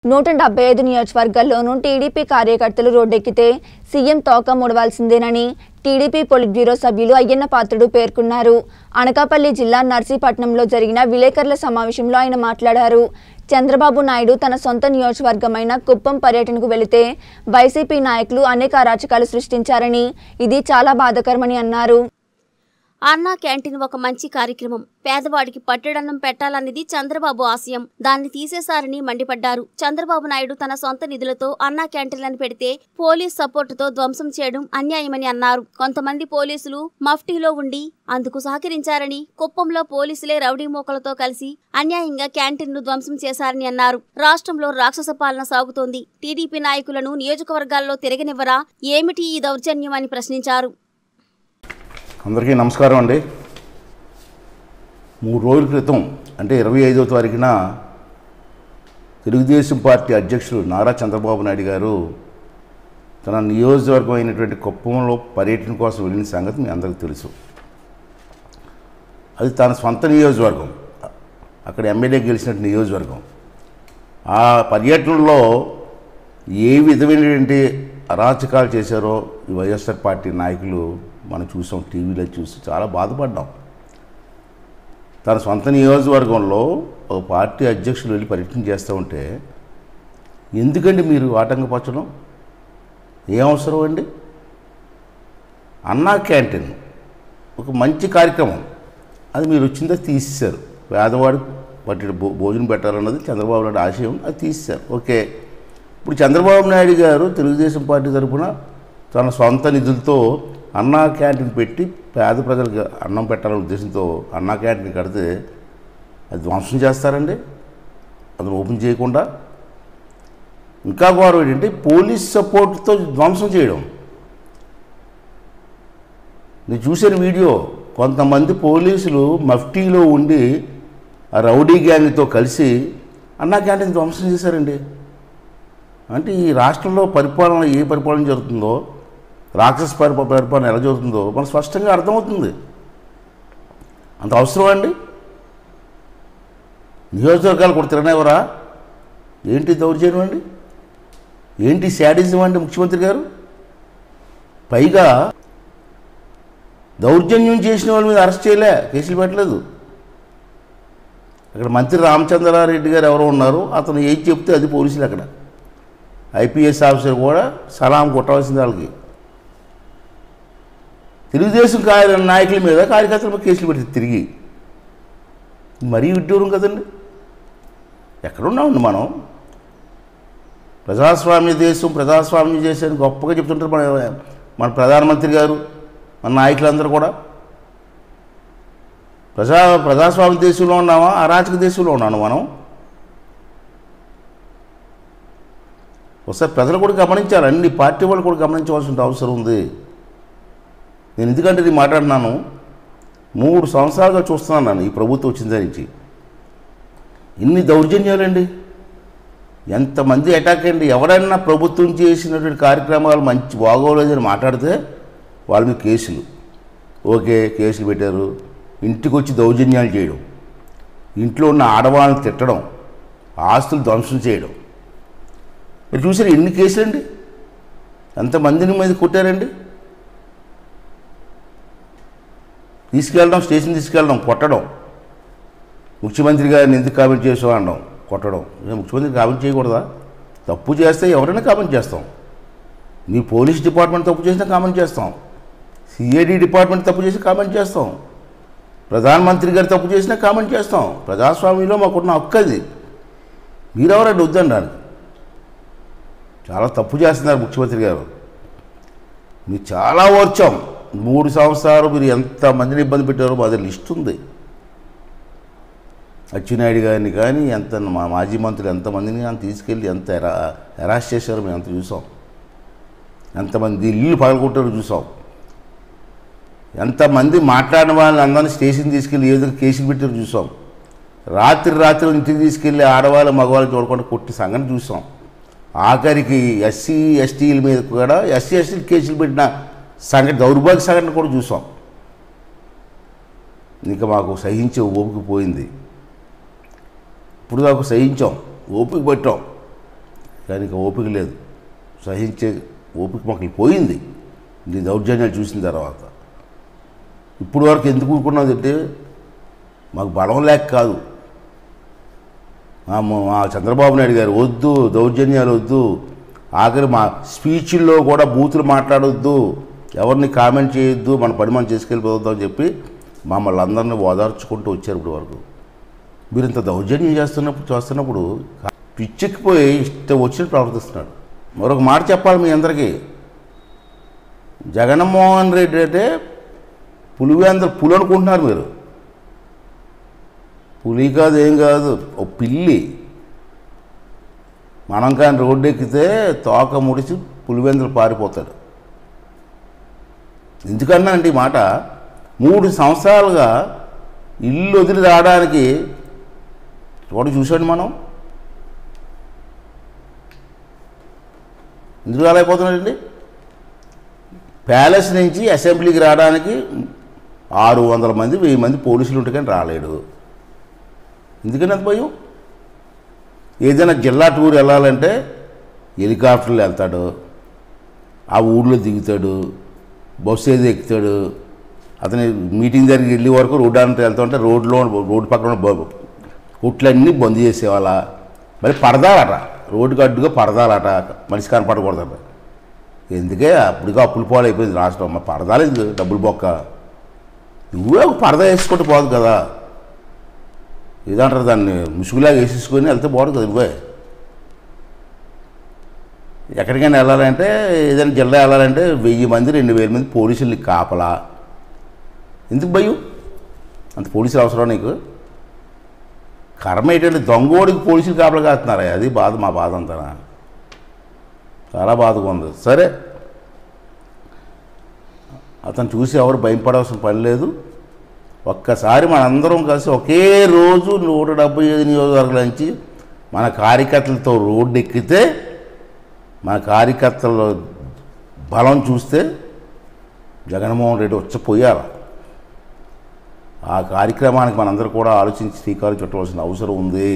నూట డెబ్బై ఐదు నియోజకవర్గాల్లోనూ టీడీపీ కార్యకర్తలు రోడ్డెక్కితే సీఎం తోక ముడవాల్సిందేనని టీడీపీ పొలిట్ బ్యూరో సభ్యులు అయ్యన్న పాత్రుడు పేర్కొన్నారు అనకాపల్లి జిల్లా నర్సీపట్నంలో జరిగిన విలేకరుల సమావేశంలో ఆయన మాట్లాడారు చంద్రబాబు నాయుడు తన సొంత నియోజకవర్గమైన కుప్పం పర్యటనకు వెళితే వైసీపీ నాయకులు అనేక అరాచకాలు సృష్టించారని ఇది చాలా బాధాకరమని అన్నారు అన్నా క్యాంటీన్ ఒక మంచి కార్యక్రమం పేదవాడికి పట్టెడన్నం పెట్టాలన్నది చంద్రబాబు ఆశయం దాన్ని తీసేశారని మండిపడ్డారు చంద్రబాబు నాయుడు తన సొంత నిధులతో అన్నా క్యాంటీన్లను పెడితే పోలీస్ సపోర్టుతో ధ్వంసం చేయడం అన్యాయమని అన్నారు కొంతమంది పోలీసులు మఫ్టీలో ఉండి అందుకు సహకరించారని కుప్పంలో పోలీసులే రౌడీ మోకలతో కలిసి అన్యాయంగా క్యాంటీన్ను ధ్వంసం చేశారని అన్నారు రాష్ట్రంలో రాక్షస పాలన సాగుతోంది టీడీపీ నాయకులను నియోజకవర్గాల్లో తిరగనివ్వరా ఏమిటి ఈ దౌర్జన్యం అని ప్రశ్నించారు అందరికీ నమస్కారం అండి మూడు రోజుల క్రితం అంటే ఇరవై ఐదో తారీఖున తెలుగుదేశం పార్టీ అధ్యక్షుడు నారా చంద్రబాబు నాయుడు గారు తన నియోజకవర్గం అయినటువంటి కుప్పంలో పర్యటన కోసం వెళ్ళిన సంగతి మీ అందరికీ తెలుసు అది తన సొంత నియోజకవర్గం అక్కడ ఎమ్మెల్యే గెలిచినట్టు నియోజకవర్గం ఆ పర్యటనలో ఏ విధమైనటువంటి అరాచకాలు చేశారో ఈ వైఎస్ఆర్ పార్టీ నాయకులు మనం చూసాం టీవీలో చూసి చాలా బాధపడ్డాం తన సొంత నియోజకవర్గంలో ఒక పార్టీ అధ్యక్షులు వెళ్ళి పర్యటన చేస్తూ ఉంటే ఎందుకండి మీరు ఆటంకపరచడం ఏం అవసరం అండి అన్నా క్యాంటీన్ ఒక మంచి కార్యక్రమం అది మీరు వచ్చిందో తీసేశారు పేదవాడు పట్టి భో భోజనం పెట్టాలన్నది చంద్రబాబు నాయుడు ఆశయం అది తీసేశారు ఓకే ఇప్పుడు చంద్రబాబు నాయుడు గారు తెలుగుదేశం పార్టీ తరఫున తన సొంత నిధులతో అన్నా క్యాంటీన్ పెట్టి పేద ప్రజలకు అన్నం పెట్టాలనే ఉద్దేశంతో అన్నా క్యాంటీన్ కడితే అది ధ్వంసం చేస్తారండి అది ఓపెన్ చేయకుండా ఇంకా ఘోరం ఏంటంటే పోలీస్ సపోర్ట్తో ధ్వంసం చేయడం నేను చూసిన వీడియో కొంతమంది పోలీసులు మఫ్టీలో ఉండి ఆ రౌడీ గ్యాంగ్తో కలిసి అన్నా క్యాంటీన్ ధ్వంసం చేశారండి అంటే ఈ రాష్ట్రంలో పరిపాలన ఏ పరిపాలన జరుగుతుందో రాక్షస పరిప పరిపాలన ఎలా జరుగుతుందో మనకు స్పష్టంగా అర్థమవుతుంది అంత అవసరం అండి నియోజకవర్గాలు కూడా తిరగనివ్వరా ఏంటి దౌర్జన్యం అండి ఏంటి శాడిజం అండి ముఖ్యమంత్రి గారు పైగా దౌర్జన్యం చేసిన వాళ్ళ మీద అరెస్ట్ చేయలే కేసులు పెట్టలేదు అక్కడ మంత్రి రామచంద్రారెడ్డి గారు ఎవరో ఉన్నారు అతను ఏది చెప్తే అది పోలీసులు అక్కడ ఐపీఎస్ ఆఫీసర్ కూడా సలాం కొట్టవలసింది వాళ్ళకి తెలుగుదేశం కార్య నాయకుల మీద కార్యకర్తల మీద కేసులు పెడితే తిరిగి మరీ విడ్డూరం కదండి ఎక్కడున్నామండి మనం ప్రజాస్వామ్య దేశం ప్రజాస్వామ్య దేశాన్ని గొప్పగా చెప్తుంటారు మన మన ప్రధానమంత్రి గారు మన నాయకులందరూ కూడా ప్రజా ప్రజాస్వామ్య దేశంలో ఉన్నామా అరాచక దేశంలో ఉన్నాను మనం ఒకసారి ప్రజలు కూడా గమనించాలి అన్ని పార్టీ వాళ్ళు కూడా గమనించవలసిన అవసరం ఉంది నేను ఎందుకంటే ఇది మాట్లాడినాను మూడు సంవత్సరాలుగా చూస్తున్నాను నేను ఈ ప్రభుత్వం వచ్చిన దాని నుంచి ఇన్ని దౌర్జన్యాలండి ఎంతమంది అటాక్ అండి ఎవరైనా ప్రభుత్వం చేసినటువంటి కార్యక్రమాలు మంచి బాగోలేదని మాట్లాడితే వాళ్ళ మీద కేసులు ఓకే కేసులు పెట్టారు ఇంటికి వచ్చి దౌర్జన్యాలు చేయడం ఇంట్లో ఉన్న ఆడవాళ్ళని తిట్టడం ఆస్తులు ధ్వంసం చేయడం మీరు చూసారు ఎన్ని కేసులండి ఎంతమందిని మీద కొట్టారండి తీసుకెళ్ళడం స్టేషన్ తీసుకెళ్ళడం కొట్టడం ముఖ్యమంత్రి గారిని ఎందుకు కామెంట్ చేసావు అనడం కొట్టడం ఏ ముఖ్యమంత్రి కామెంట్ చేయకూడదా తప్పు చేస్తే ఎవరైనా కామెంట్ చేస్తాం మీ పోలీస్ డిపార్ట్మెంట్ తప్పు చేసినా కామెంట్ చేస్తాం సిఐడి డిపార్ట్మెంట్ తప్పు చేసి కామెంట్ చేస్తాం ప్రధానమంత్రి గారు తప్పు చేసినా కామెంట్ చేస్తాం ప్రజాస్వామ్యంలో మాకున్న హక్కు అది మీరెవరండి వద్దనడానికి చాలా తప్పు చేస్తున్నారు ముఖ్యమంత్రి గారు మీరు చాలా ఓర్చాం మూడు సంవత్సరాలు మీరు ఎంతమందిని ఇబ్బంది పెట్టారో మా దగ్గర లిస్ట్ ఉంది అచ్చెన్నాయుడు గారిని కానీ ఎంత మా మాజీ మంత్రులు ఎంతమందిని కానీ తీసుకెళ్ళి ఎంత ఎరా ఎరాస్ట్ చేశారో మేము అంత చూసాం ఎంతమంది ఇల్లు పగలగొట్టారో చూసాం ఎంతమంది మాట్లాడిన వాళ్ళని అందరినీ స్టేషన్ తీసుకెళ్ళి ఏ విధంగా కేసులు పెట్టారో చూసాం రాత్రి రాత్రి ఇంటికి తీసుకెళ్ళి ఆడవాళ్ళు మగవాళ్ళు చూడకుండా కొట్టి సంగతి చూసాం ఆఖరికి ఎస్సీ ఎస్టీల మీద కూడా ఎస్సీ ఎస్టీలు కేసులు పెట్టిన సంఘటన దౌర్భాగ్య సంఘటన కూడా చూసాం ఇంకా మాకు సహించే ఓపిక పోయింది ఇప్పుడు దాకా సహించాం ఓపిక పెట్టాం కానీ ఇక ఓపిక లేదు సహించే ఓపిక మాకు పోయింది ఈ దౌర్జన్యాలు చూసిన తర్వాత ఇప్పుడు వరకు ఎందుకు ఊరుకున్నది అంటే మాకు బలం లేక కాదు మా మా చంద్రబాబు నాయుడు గారు వద్దు దౌర్జన్యాలు వద్దు ఆఖరి మా స్పీచ్ల్లో కూడా బూతులు మాట్లాడొద్దు ఎవరిని కామెంట్ చేయొద్దు మన పని మనం చేసుకెళ్ళిపోద్దాం అని చెప్పి మమ్మల్ని అందరినీ ఓదార్చుకుంటూ వచ్చారు ఇప్పుడు వరకు మీరు ఇంత దౌర్జన్యం చేస్తున్నప్పుడు చేస్తున్నప్పుడు పిచ్చెక్కిపోయి ఇష్టం వచ్చినట్టు ప్రవర్తిస్తున్నాడు మరొక మాట చెప్పాలి మీ అందరికీ జగన్మోహన్ రెడ్డి అంటే పులివేంద్ర పులి అనుకుంటున్నారు మీరు పులి కాదు ఏం కాదు ఓ పిల్లి మనం కానీ రోడ్డు ఎక్కితే తోక ముడిచి పులివెందులు పారిపోతాడు ఎందుకన్నా అంటే ఈ మాట మూడు సంవత్సరాలుగా ఇల్లు వదిలి రావడానికి చూడ చూసాడు మనం ఎందుకు రాలేకపోతున్నాడండి ప్యాలెస్ నుంచి అసెంబ్లీకి రావడానికి ఆరు వందల మంది వెయ్యి మంది పోలీసులు ఉంటే కానీ రాలేడు ఎందుకని అంత భయం ఏదైనా జిల్లా టూర్ వెళ్ళాలంటే హెలికాప్టర్లు వెళ్తాడు ఆ ఊళ్ళో దిగుతాడు బస్సు ఏదో ఎక్కుతాడు అతని మీటింగ్ దగ్గరికి వెళ్ళే వరకు రోడ్డు అంతా వెళ్తుంటే రోడ్లో రోడ్డు పక్కన ఉన్న బ- కొట్లన్నీ బంద్ చేసేవాళ్ళ మరి పడదాలట రోడ్డుకి అడ్డుగా పడదాలట మనిషి కనపడకూడదట ఎందుకే అప్పటికే అప్పులు పాలు అయిపోయింది రాష్ట్రం మరి పడదాలేదు డబ్బులు బొక్క నువ్వే ఒక పరదా వేసుకుంటే పోదు కదా ఏదంటారు దాన్ని ముసుగులాగా వేసేసుకొని వెళ్తే పోదు కదా నువ్వే ఎక్కడికైనా వెళ్ళాలంటే ఏదైనా జిల్లా వెళ్ళాలంటే వెయ్యి మంది రెండు వేల మంది పోలీసులు కాపలా ఎందుకు భయం అంత పోలీసులు అవసరం నీకు కర్మ ఏంటంటే దొంగోడికి పోలీసులు కాపలా కాస్తున్నారా అది బాధ మా బాధ అంతా చాలా బాధగా ఉంది సరే అతను చూసి ఎవరు భయపడవలసిన పని లేదు ఒక్కసారి మనందరం కలిసి ఒకే రోజు నూట డెబ్బై ఐదు నియోజకవర్గాల నుంచి మన కార్యకర్తలతో రోడ్డు ఎక్కితే మన కార్యకర్తల బలం చూస్తే జగన్మోహన్ రెడ్డి వచ్చిపోయారు ఆ కార్యక్రమానికి మనందరూ కూడా ఆలోచించి శ్రీకారం చుట్టవలసిన అవసరం ఉంది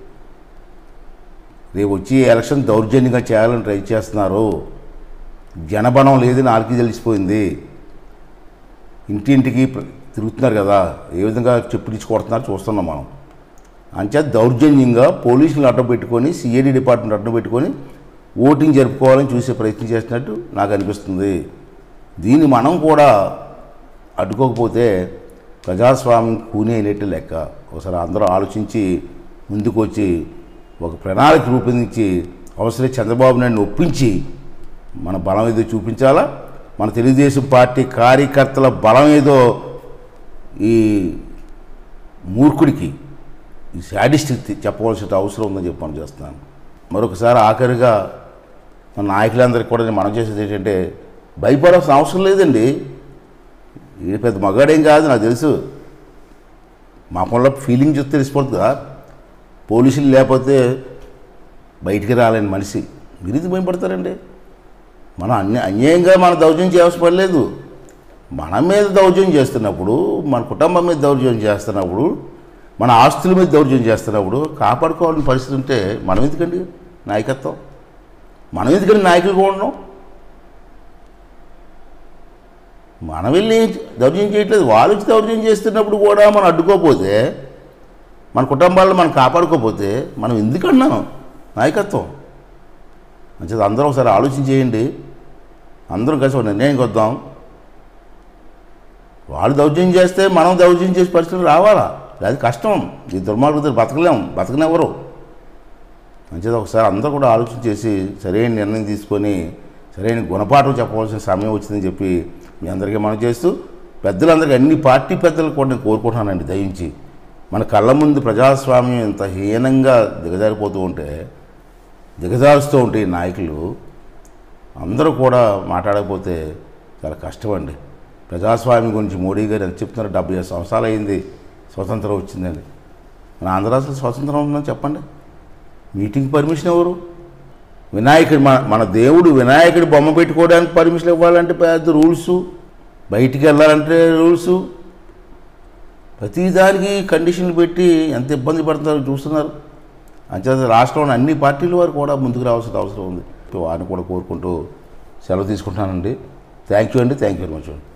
రేపు వచ్చి ఎలక్షన్ దౌర్జన్యంగా చేయాలని ట్రై చేస్తున్నారు జనబలం లేదని ఆల్కి తెలిసిపోయింది ఇంటింటికి ప్ర- తిరుగుతున్నారు కదా ఏ విధంగా చెప్పుడిచ్చి కొడుతున్నారు చూస్తున్నాం మనం అంచేత దౌర్జన్యంగా పోలీసులు అడ్డం పెట్టుకొని సిఐడి డిపార్ట్మెంట్ అడ్డం పెట్టుకొని ఓటింగ్ జరుపుకోవాలని చూసే ప్రయత్నం చేసినట్టు నాకు అనిపిస్తుంది దీన్ని మనం కూడా అడ్డుకోకపోతే ప్రజాస్వామ్యం కూనే అయినట్టు లెక్క ఒకసారి అందరూ ఆలోచించి ముందుకు వచ్చి ఒక ప్రణాళిక రూపొందించి అవసరం చంద్రబాబు నాయుడిని ఒప్పించి మన బలం ఏదో చూపించాలా మన తెలుగుదేశం పార్టీ కార్యకర్తల బలం ఏదో ఈ మూర్ఖుడికి ఈ శాడిస్ట్కి చెప్పవలసిన అవసరం ఉందని చెప్పి మనం చేస్తున్నాను మరొకసారి ఆఖరిగా మన నాయకులందరికీ కూడా నేను మనం చేసేది ఏంటంటే భయపడాల్సిన అవసరం లేదండి ఈ పెద్ద మగాడేం కాదు నాకు తెలుసు మా పనుల ఫీలింగ్ చూస్తే తెలిసిపోతుందా పోలీసులు లేకపోతే బయటికి రాలేని మనిషి మీరు ఇది భయపడతారండి మనం అన్య అన్యాయంగా మన దౌర్జన్యం చేయాల్సిన పని లేదు మన మీద దౌర్జన్యం చేస్తున్నప్పుడు మన కుటుంబం మీద దౌర్జన్యం చేస్తున్నప్పుడు మన ఆస్తుల మీద దౌర్జన్యం చేస్తున్నప్పుడు కాపాడుకోవాలని పరిస్థితి ఉంటే మనం ఎందుకండి నాయకత్వం మనం ఎందుకండి నాయకులుగా ఉండడం మనం వెళ్ళి దౌర్జన్యం చేయట్లేదు వాళ్ళు వచ్చి దౌర్జన్యం చేస్తున్నప్పుడు కూడా మనం అడ్డుకోకపోతే మన కుటుంబాలను మనం కాపాడుకోకపోతే మనం ఎందుకన్నాం నాయకత్వం మంచిది అందరూ ఒకసారి ఆలోచన చేయండి అందరం కలిసి ఒక నిర్ణయానికి వద్దాం వాళ్ళు దౌర్జన్యం చేస్తే మనం దౌర్జన్యం చేసే పరిస్థితులు రావాలా అది కష్టం ఈ దుర్మార్గులు బతకలేం బతకనెవరు మంచిది ఒకసారి అందరూ కూడా ఆలోచన చేసి సరైన నిర్ణయం తీసుకొని సరైన గుణపాఠం చెప్పవలసిన సమయం వచ్చిందని చెప్పి మీ అందరికీ మనం చేస్తూ పెద్దలందరికీ అన్ని పార్టీ పెద్దలకు కూడా నేను కోరుకుంటున్నానండి దయించి మన కళ్ళ ముందు ప్రజాస్వామ్యం ఇంత హీనంగా దిగజారిపోతూ ఉంటే దిగజారుస్తూ ఉంటే ఈ నాయకులు అందరూ కూడా మాట్లాడకపోతే చాలా కష్టం అండి ప్రజాస్వామ్యం గురించి మోడీ గారు ఎంత చెప్తున్నారు డెబ్బై ఐదు సంవత్సరాలు అయింది స్వతంత్రం వచ్చిందని మన ఆంధ్ర రాష్ట్రంలో స్వతంత్రం ఉందని చెప్పండి మీటింగ్ పర్మిషన్ ఎవరు వినాయకుడు మన మన దేవుడు వినాయకుడి బొమ్మ పెట్టుకోవడానికి పర్మిషన్ ఇవ్వాలంటే పెద్ద రూల్స్ బయటికి వెళ్ళాలంటే రూల్స్ ప్రతిదానికి కండిషన్లు పెట్టి ఎంత ఇబ్బంది పడుతున్నారో చూస్తున్నారు అంచేత రాష్ట్రంలోని అన్ని పార్టీల వారు కూడా ముందుకు రావాల్సిన అవసరం ఉంది వారిని కూడా కోరుకుంటూ సెలవు తీసుకుంటున్నానండి థ్యాంక్ యూ అండి థ్యాంక్ యూ వెరీ మచ్ అండి